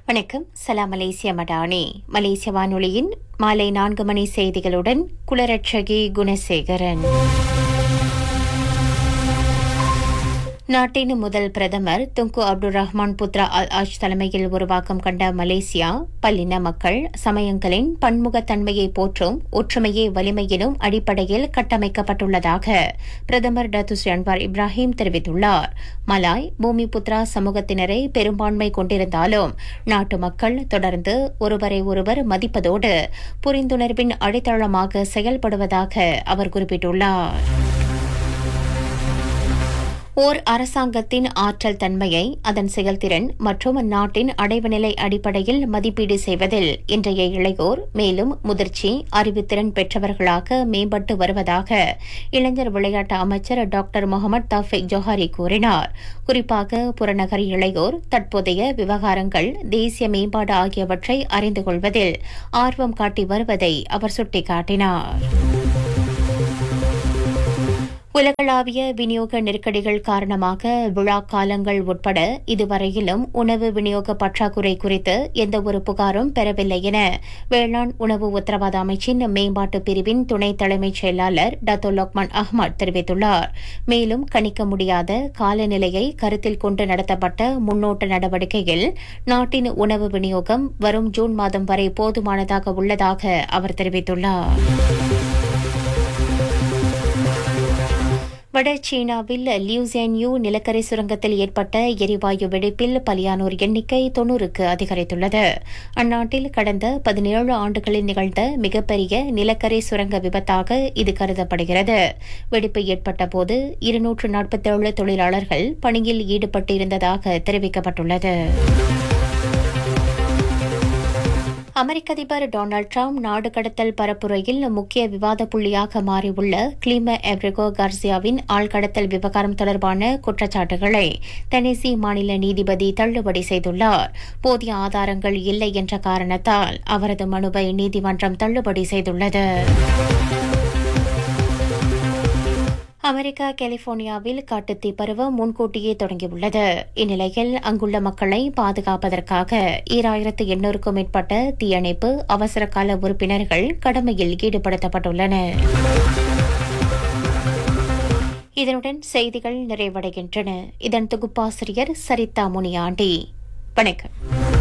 வணக்கம் சலாம் மலேசிய மடானி மலேசிய வானொலியின் மாலை நான்கு மணி செய்திகளுடன் குலரட்சகி குணசேகரன் நாட்டின் முதல் பிரதமர் Tunku Abdul Rahman Putra Al Haj தலைமையில் உருவாக்கம் கண்ட மலேசியா பல்லின மக்கள் சமயங்களின் பன்முகத்தன்மையை போற்றும் ஒற்றுமையே வலிமை எனும் அடிப்படையில் கட்டமைக்கப்பட்டுள்ளதாக பிரதமர் டத்துஸ்ரீ அன்வார் இப்ராஹிம் தெரிவித்துள்ளார் மலாய் பூமி புத்ரா சமூகத்தினரை பெரும்பான்மை கொண்டிருந்தாலும் நாட்டு மக்கள் தொடர்ந்து ஒருவரை ஒருவர் மதிப்பதோடு புரிந்துணர்வின் அடித்தளமாக செயல்படுவதாக அவர் குறிப்பிட்டுள்ளார் ஓர் அரசாங்கத்தின் ஆற்றல் தன்மையை அதன் செயல்திறன் மற்றும் நாட்டின் அடைவு நிலை அடிப்படையில் மதிப்பீடு செய்வதில் இன்றைய இளையோர் மேலும் முதிர்ச்சி அறிவுத்திறன் பெற்றவர்களாக மேம்பட்டு வருவதாக இளைஞர் விளையாட்டு அமைச்சர் டாக்டர் முகமது தஃபிக் ஜோஹாரி கூறினார் குறிப்பாக புறநகர் இளையோர் தற்போதைய விவகாரங்கள் தேசிய மேம்பாடு ஆகியவற்றை அறிந்து கொள்வதில் ஆர்வம் காட்டி வருவதை அவர் சுட்டிக்காட்டினார் உலகளாவிய விநியோக நெருக்கடிகள் காரணமாக விழா காலங்கள் உட்பட இதுவரையிலும் உணவு விநியோக பற்றாக்குறை குறித்து எந்தவொரு புகாரும் பெறவில்லை என வேளாண் உணவு உத்தரவாத அமைச்சின் மேம்பாட்டு பிரிவின் துணை தலைமைச் செயலாளர் டத்தோ லோக்மான் அஹ்மத் தெரிவித்துள்ளார் மேலும் கணிக்க முடியாத காலநிலையை கருத்தில் கொண்டு நடத்தப்பட்ட முன்னோட்ட நடவடிக்கையில் நாட்டின் உணவு விநியோகம் வரும் ஜூன் மாதம் வரை போதுமானதாக உள்ளதாக அவர் தெரிவித்துள்ளார் வட சீனாவில் லியூசேன்யூ நிலக்கரி சுரங்கத்தில் ஏற்பட்ட எரிவாயு வெடிப்பில் பலியானோர் எண்ணிக்கை தொன்னூறுக்கு அதிகரித்துள்ளது அந்நாட்டில் கடந்த பதினேழு ஆண்டுகளில் நிகழ்ந்த மிகப்பெரிய நிலக்கரி சுரங்க விபத்தாக இது கருதப்படுகிறது வெடிப்பு ஏற்பட்டபோது இருநூற்று நாற்பத்தேழு தொழிலாளர்கள் பணியில் ஈடுபட்டிருந்ததாக தெரிவிக்கப்பட்டுள்ளது அமெரிக்க அதிபர் டொனால்டு டிரம்ப் நாடு கடத்தல் பரப்புரையில் முக்கிய விவாத புள்ளியாக மாறியுள்ள கிளிம எப்ரிகோ கார்சியாவின் ஆழ்கடத்தல் விவகாரம் தொடர்பான குற்றச்சாட்டுகளை தெனசி மாநில நீதிபதி தள்ளுபடி செய்துள்ளார் போதிய ஆதாரங்கள் இல்லை என்ற காரணத்தால் அவரது மனுவை நீதிமன்றம் தள்ளுபடி செய்துள்ளது அமெரிக்கா கலிபோர்னியாவில் காட்டுத்தீ பருவம் முன்கூட்டியே தொடங்கியுள்ளது இந்நிலையில் அங்குள்ள மக்களை பாதுகாப்பதற்காக ஈராயிரத்து எண்ணூறுக்கும் மேற்பட்ட தீயணைப்பு அவசர கால உறுப்பினர்கள் கடமையில் ஈடுபடுத்தப்பட்டுள்ளனர் இதனுடன் செய்திகள் நிறைவடைகின்றன இதன் தொகுப்பாசிரியர் சரிதா முனியாண்டி வணக்கம்